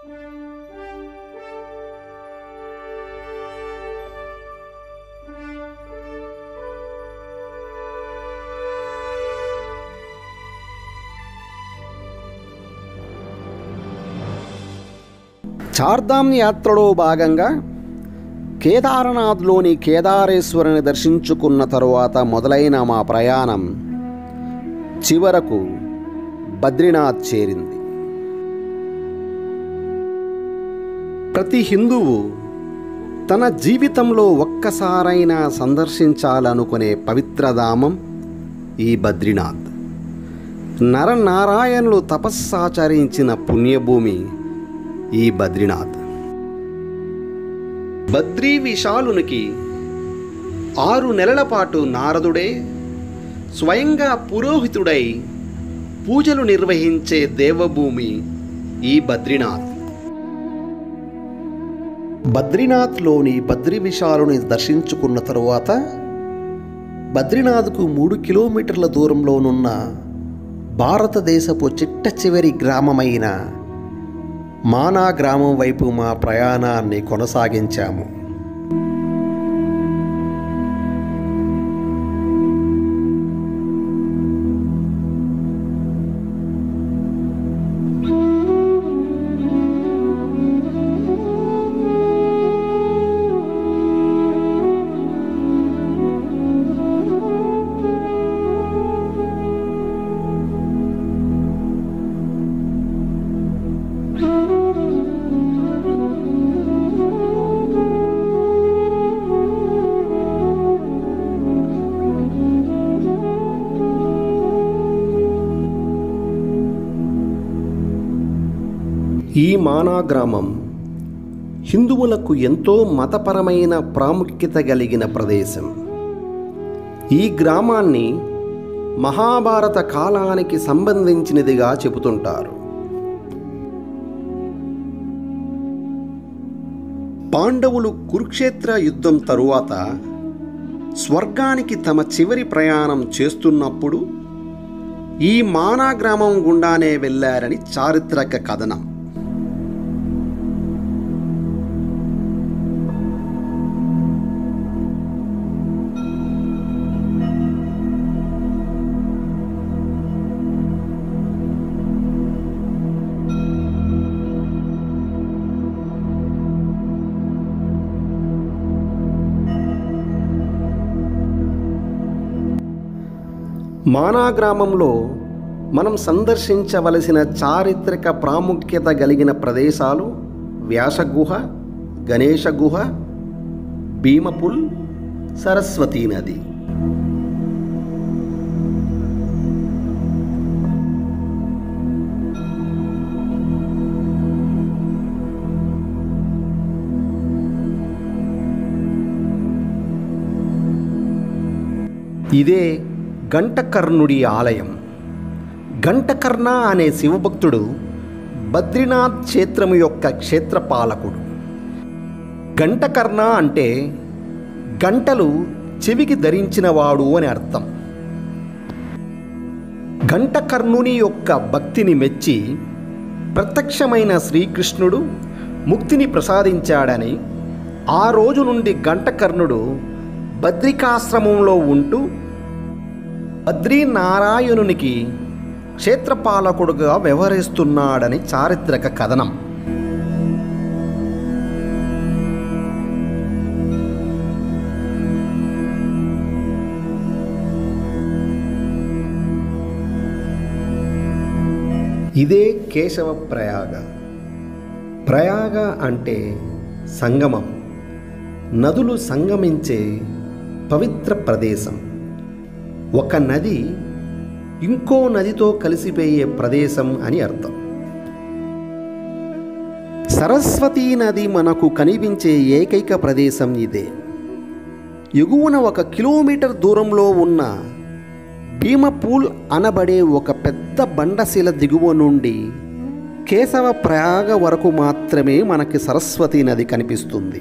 చార్ధామ్ యాత్రలో భాగంగా కేదారనాథ్లోని కేదారేశ్వరుని దర్శించుకున్న తరువాత మొదలైన మా ప్రయాణం చివరకు బద్రీనాథ్ చేరింది ప్రతి హిందువు తన జీవితంలో ఒక్కసారైనా సందర్శించాలనుకునే పవిత్రధామం ఈ బద్రీనాథ్ నరనారాయణులు తపస్సాచరించిన పుణ్యభూమి ఈ బద్రీనాథ్ బద్రీ విశాలునికి ఆరు నెలల పాటు నారదుడే స్వయంగా పురోహితుడై పూజలు నిర్వహించే దేవభూమి ఈ బద్రీనాథ్ బద్రీనాథ్లోని బద్రీ విశాలుని దర్శించుకున్న తరువాత బద్రీనాథ్కు మూడు కిలోమీటర్ల దూరంలోనున్న భారతదేశపు చిట్ట చివరి గ్రామమైన మానా గ్రామం వైపు మా ప్రయాణాన్ని కొనసాగించాము ఈ మానా గ్రామం హిందువులకు ఎంతో మతపరమైన ప్రాముఖ్యత కలిగిన ప్రదేశం ఈ గ్రామాన్ని మహాభారత కాలానికి సంబంధించినదిగా చెబుతుంటారు పాండవులు కురుక్షేత్ర యుద్ధం తరువాత స్వర్గానికి తమ చివరి ప్రయాణం చేస్తున్నప్పుడు ఈ మానా గ్రామం గుండానే వెళ్ళారని చారిత్రక కథనం మానా గ్రామంలో మనం సందర్శించవలసిన చారిత్రక ప్రాముఖ్యత కలిగిన ప్రదేశాలు వ్యాసగుహ గణేష గుహ భీమపుల్ సరస్వతీ నది ఇదే గంటకర్ణుడి ఆలయం గంటకర్ణ అనే శివభక్తుడు బద్రీనాథ్ క్షేత్రము యొక్క క్షేత్రపాలకుడు గంటకర్ణ అంటే గంటలు చెవికి ధరించినవాడు అని అర్థం గంటకర్ణుని యొక్క భక్తిని మెచ్చి ప్రత్యక్షమైన శ్రీకృష్ణుడు ముక్తిని ప్రసాదించాడని ఆ రోజు నుండి గంటకర్ణుడు బద్రికాశ్రమంలో ఉంటూ బద్రీనారాయణునికి క్షేత్రపాలకుడుగా వ్యవహరిస్తున్నాడని చారిత్రక కథనం ఇదే కేశవ ప్రయాగ ప్రయాగ అంటే సంగమం నదులు సంగమించే పవిత్ర ప్రదేశం ఒక నది ఇంకో నదితో కలిసిపోయే ప్రదేశం అని అర్థం సరస్వతీ నది మనకు కనిపించే ఏకైక ప్రదేశం ఇదే ఎగువన ఒక కిలోమీటర్ దూరంలో ఉన్న భీమపూల్ అనబడే ఒక పెద్ద బండశిల దిగువ నుండి కేశవ ప్రయాగ వరకు మాత్రమే మనకి సరస్వతీ నది కనిపిస్తుంది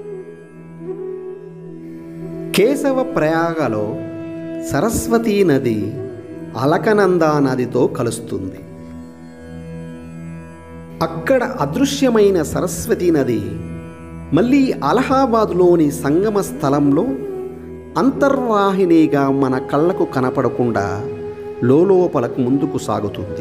కేశవ ప్రయాగలో సరస్వతీ నది అలకనందా నదితో కలుస్తుంది అక్కడ అదృశ్యమైన సరస్వతి నది మళ్ళీ అలహాబాద్లోని సంగమ స్థలంలో అంతర్వాహినిగా మన కళ్ళకు కనపడకుండా లోపలకు ముందుకు సాగుతుంది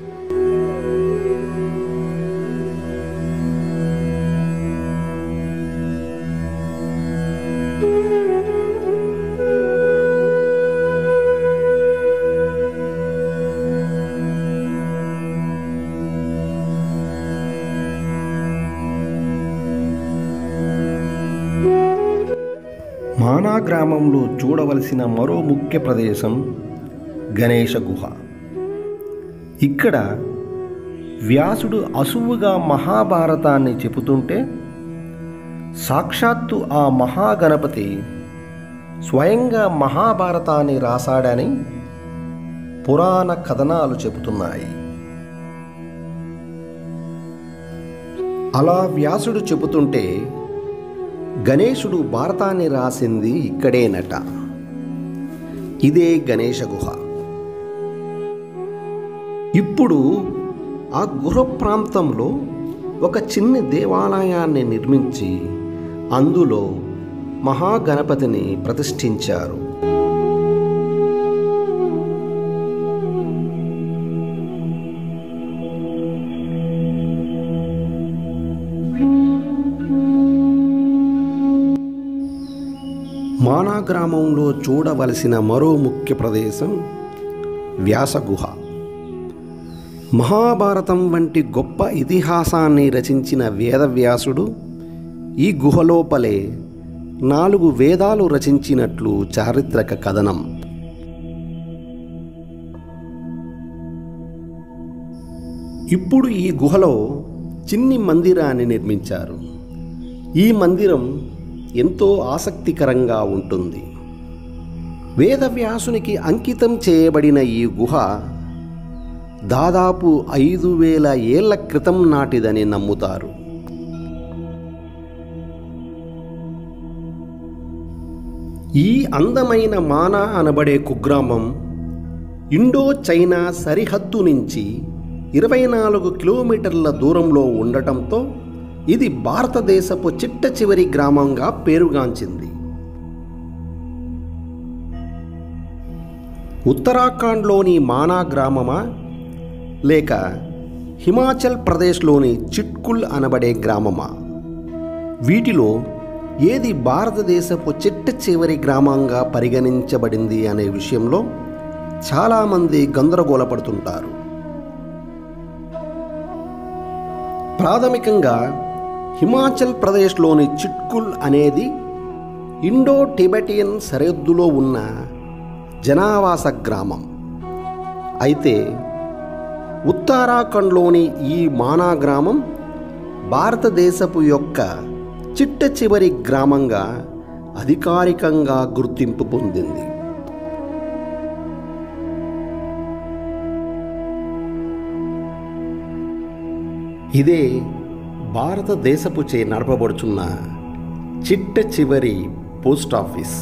మానా గ్రామంలో చూడవలసిన మరో ముఖ్య ప్రదేశం గణేష గుహ ఇక్కడ వ్యాసుడు అసువుగా మహాభారతాన్ని చెబుతుంటే సాక్షాత్తు ఆ మహాగణపతి స్వయంగా మహాభారతాన్ని రాశాడని పురాణ కథనాలు చెబుతున్నాయి అలా వ్యాసుడు చెబుతుంటే గణేశుడు భారతాన్ని రాసింది ఇక్కడేనట ఇదే గణేష గుహ ఇప్పుడు ఆ గుహ ప్రాంతంలో ఒక చిన్న దేవాలయాన్ని నిర్మించి అందులో మహాగణపతిని ప్రతిష్ఠించారు మానా గ్రామంలో చూడవలసిన మరో ముఖ్య ప్రదేశం వ్యాసగుహ మహాభారతం వంటి గొప్ప ఇతిహాసాన్ని రచించిన వేదవ్యాసుడు ఈ గుహలోపలే నాలుగు వేదాలు రచించినట్లు చారిత్రక కథనం ఇప్పుడు ఈ గుహలో చిన్ని మందిరాన్ని నిర్మించారు ఈ మందిరం ఎంతో ఆసక్తికరంగా ఉంటుంది వేదవ్యాసునికి అంకితం చేయబడిన ఈ గుహ దాదాపు ఐదు వేల ఏళ్ల క్రితం నాటిదని నమ్ముతారు ఈ అందమైన మానా అనబడే కుగ్రామం ఇండో చైనా సరిహద్దు నుంచి ఇరవై నాలుగు కిలోమీటర్ల దూరంలో ఉండటంతో ఇది భారతదేశపు చిట్ట చివరి గ్రామంగా పేరుగాంచింది ఉత్తరాఖండ్లోని మానా గ్రామమా లేక హిమాచల్ ప్రదేశ్లోని చిట్కుల్ అనబడే గ్రామమా వీటిలో ఏది భారతదేశపు చిట్ట చివరి గ్రామంగా పరిగణించబడింది అనే విషయంలో చాలామంది గందరగోళపడుతుంటారు ప్రాథమికంగా హిమాచల్ ప్రదేశ్లోని చిట్కుల్ అనేది ఇండో టిబెటియన్ సరిహద్దులో ఉన్న జనావాస గ్రామం అయితే ఉత్తరాఖండ్లోని ఈ మానా గ్రామం భారతదేశపు యొక్క చిట్ట చివరి గ్రామంగా అధికారికంగా గుర్తింపు పొందింది ఇదే భారతదేశపు చే నడపబడుచున్న చిట్ట చివరి పోస్ట్ ఆఫీస్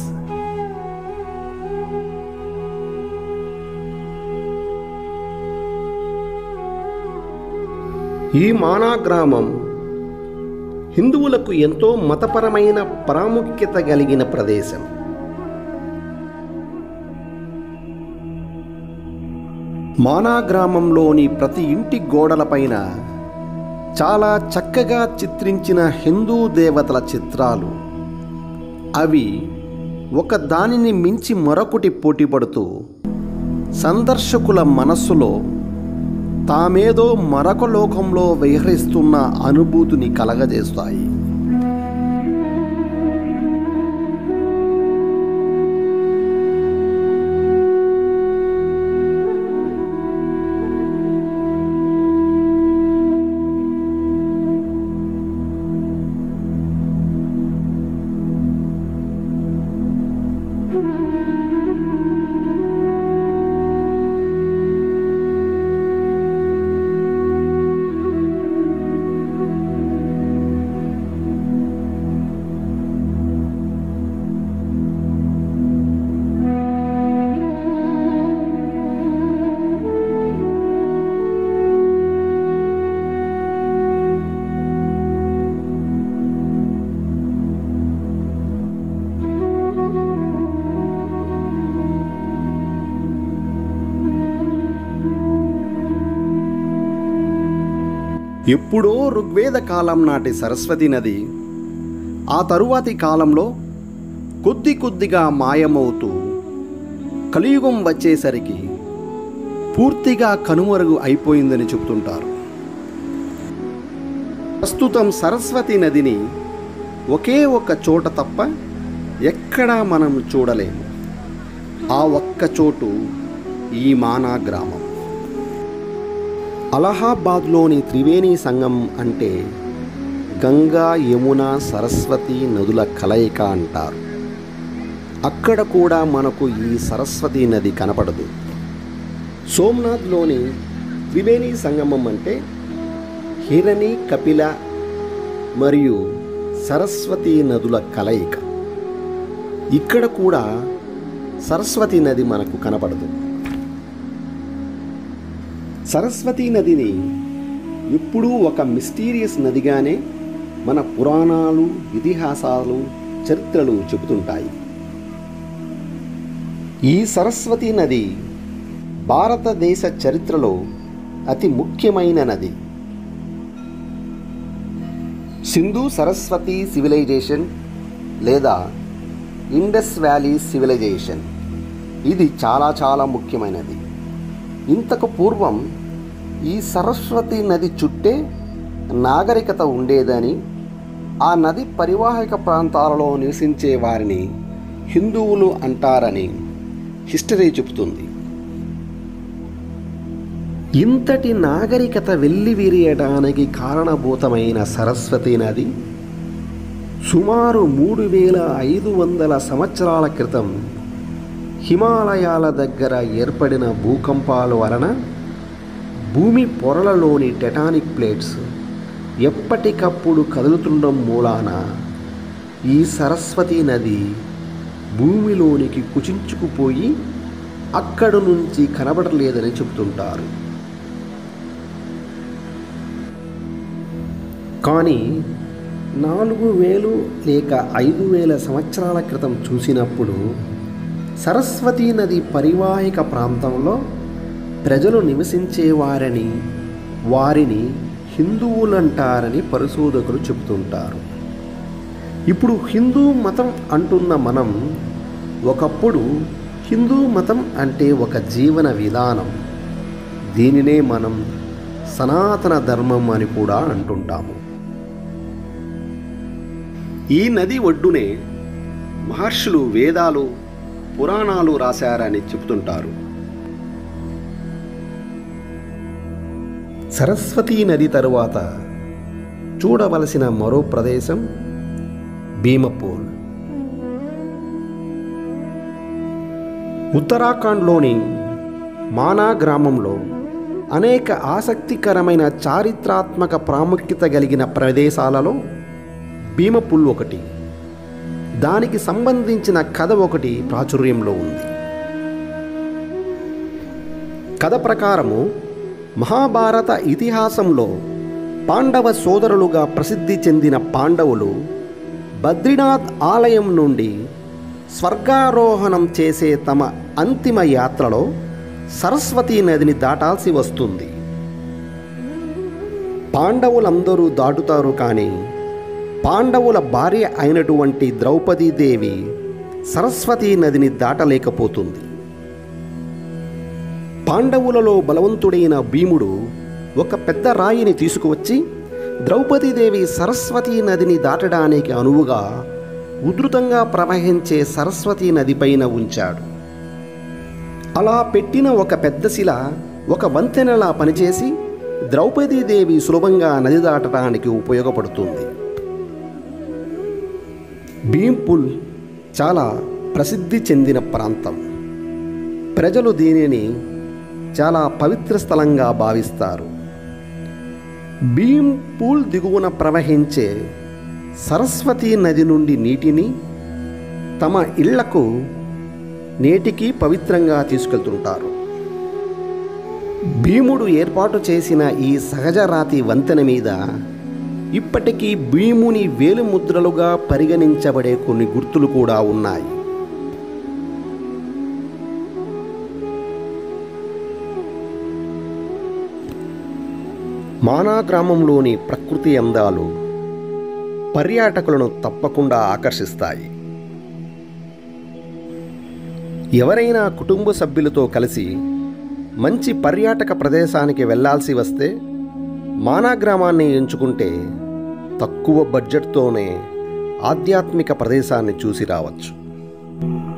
ఈ మానా గ్రామం హిందువులకు ఎంతో మతపరమైన ప్రాముఖ్యత కలిగిన ప్రదేశం మానా గ్రామంలోని ప్రతి ఇంటి గోడలపైన చాలా చక్కగా చిత్రించిన హిందూ దేవతల చిత్రాలు అవి ఒక దానిని మించి మరొకటి పోటీపడుతూ సందర్శకుల మనస్సులో తామేదో మరొక లోకంలో విహరిస్తున్న అనుభూతిని కలగజేస్తాయి ఎప్పుడో ఋగ్వేద కాలం నాటి సరస్వతి నది ఆ తరువాతి కాలంలో కొద్ది కొద్దిగా మాయమవుతూ కలియుగం వచ్చేసరికి పూర్తిగా కనుమరుగు అయిపోయిందని చెబుతుంటారు ప్రస్తుతం సరస్వతి నదిని ఒకే ఒక్క చోట తప్ప ఎక్కడా మనం చూడలేము ఆ ఒక్క చోటు ఈ మానా గ్రామం అలహాబాద్లోని త్రివేణి సంగం అంటే గంగా యమున సరస్వతి నదుల కలయిక అంటారు అక్కడ కూడా మనకు ఈ సరస్వతి నది కనపడదు సోమనాథ్లోని త్రివేణి సంగమం అంటే హిరణి కపిల మరియు సరస్వతి నదుల కలయిక ఇక్కడ కూడా సరస్వతి నది మనకు కనపడదు సరస్వతి నదిని ఎప్పుడూ ఒక మిస్టీరియస్ నదిగానే మన పురాణాలు ఇతిహాసాలు చరిత్రలు చెబుతుంటాయి ఈ సరస్వతి నది భారతదేశ చరిత్రలో అతి ముఖ్యమైన నది సింధు సరస్వతి సివిలైజేషన్ లేదా ఇండస్ వ్యాలీ సివిలైజేషన్ ఇది చాలా చాలా ముఖ్యమైనది ఇంతకు పూర్వం ఈ సరస్వతి నది చుట్టే నాగరికత ఉండేదని ఆ నది పరివాహక ప్రాంతాలలో నివసించే వారిని హిందువులు అంటారని హిస్టరీ చెబుతుంది ఇంతటి నాగరికత వెల్లివిరియడానికి కారణభూతమైన సరస్వతి నది సుమారు మూడు వేల ఐదు వందల సంవత్సరాల క్రితం హిమాలయాల దగ్గర ఏర్పడిన భూకంపాల వలన భూమి పొరలలోని టెటానిక్ ప్లేట్స్ ఎప్పటికప్పుడు కదులుతుండడం మూలాన ఈ సరస్వతి నది భూమిలోనికి కుచించుకుపోయి అక్కడి నుంచి కనబడలేదని చెబుతుంటారు కానీ నాలుగు వేలు లేక ఐదు వేల సంవత్సరాల క్రితం చూసినప్పుడు సరస్వతీ నది పరివాహిక ప్రాంతంలో ప్రజలు నివసించేవారని వారిని హిందువులంటారని పరిశోధకులు చెబుతుంటారు ఇప్పుడు హిందూ మతం అంటున్న మనం ఒకప్పుడు హిందూ మతం అంటే ఒక జీవన విధానం దీనినే మనం సనాతన ధర్మం అని కూడా అంటుంటాము ఈ నది ఒడ్డునే మహర్షులు వేదాలు పురాణాలు రాశారని చెబుతుంటారు సరస్వతీ నది తరువాత చూడవలసిన మరో ప్రదేశం భీమపూర్ ఉత్తరాఖండ్లోని మానా గ్రామంలో అనేక ఆసక్తికరమైన చారిత్రాత్మక ప్రాముఖ్యత కలిగిన ప్రదేశాలలో భీమపుల్ ఒకటి దానికి సంబంధించిన కథ ఒకటి ప్రాచుర్యంలో ఉంది కథ ప్రకారము మహాభారత ఇతిహాసంలో పాండవ సోదరులుగా ప్రసిద్ధి చెందిన పాండవులు బద్రీనాథ్ ఆలయం నుండి స్వర్గారోహణం చేసే తమ అంతిమ యాత్రలో సరస్వతీ నదిని దాటాల్సి వస్తుంది పాండవులందరూ దాటుతారు కానీ పాండవుల భార్య అయినటువంటి ద్రౌపదీదేవి సరస్వతీ నదిని దాటలేకపోతుంది పాండవులలో బలవంతుడైన భీముడు ఒక పెద్ద రాయిని తీసుకువచ్చి ద్రౌపదీదేవి సరస్వతీ నదిని దాటడానికి అనువుగా ఉధృతంగా ప్రవహించే సరస్వతీ నదిపైన ఉంచాడు అలా పెట్టిన ఒక పెద్ద శిల ఒక వంతెనలా పనిచేసి ద్రౌపదీదేవి సులభంగా నది దాటడానికి ఉపయోగపడుతుంది భీంపుల్ చాలా ప్రసిద్ధి చెందిన ప్రాంతం ప్రజలు దీనిని చాలా పవిత్ర స్థలంగా భావిస్తారు భీం పూల్ దిగువన ప్రవహించే సరస్వతీ నది నుండి నీటిని తమ ఇళ్లకు నేటికి పవిత్రంగా తీసుకెళ్తుంటారు భీముడు ఏర్పాటు చేసిన ఈ సహజ రాతి వంతెన మీద ఇప్పటికీ భీముని వేలుముద్రలుగా పరిగణించబడే కొన్ని గుర్తులు కూడా ఉన్నాయి మానా గ్రామంలోని ప్రకృతి అందాలు పర్యాటకులను తప్పకుండా ఆకర్షిస్తాయి ఎవరైనా కుటుంబ సభ్యులతో కలిసి మంచి పర్యాటక ప్రదేశానికి వెళ్ళాల్సి వస్తే మానా గ్రామాన్ని ఎంచుకుంటే తక్కువ బడ్జెట్తోనే ఆధ్యాత్మిక ప్రదేశాన్ని చూసి రావచ్చు